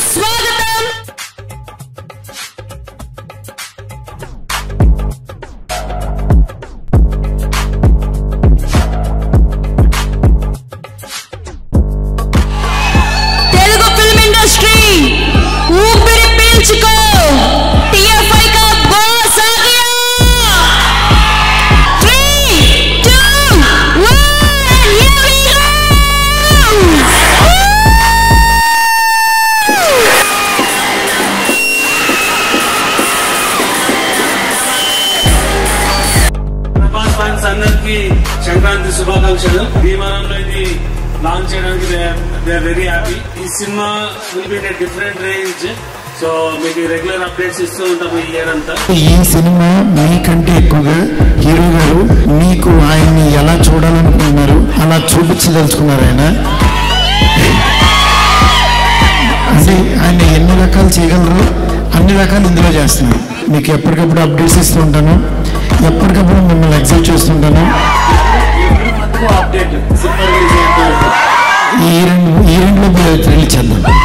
స్వాగతం Telugu film industry ఊపిరి పీల్చుకో TFI కా బాస్ ఆ గయా three two one here we Prabhas fans అందరికి సంక్రాంతి శుభాకాంక్షలు భీమవరంలో ఇది లాంచ్ చేయడానికి దే ఆర్ వెరీ హ్యాపీ ఈ cinema will be different range so మీకు రెగ్యులర్ అప్డేట్స్ ఇస్తూ ఉంటాము ఈ ఇయర్ అంతా ఈ సినిమా మీకంటే ఎక్కువగా హీరో గారు మీకు ఆయన్ని ఎలా చూడాలనుకుంటున్నారు అలా చూపించదలుచుకున్నారు ఆయన అంటే ఆయన ఎన్ని రకాలు చేయగలరు అన్ని రకాలు ఇందులో చేస్తున్నారు మీకు ఎప్పటికప్పుడు అప్డేట్స్ ఇస్తూ ఉంటాను ఎప్పటికప్పుడు మిమ్మల్ని ఎగ్జైట్ చేస్తుంటాను అప్డేట్ సినిమా రిలీజ్ అయ్యేంత వరకు. ఈ రెండు ఈ రెండు రిలీజ్ చేద్దాం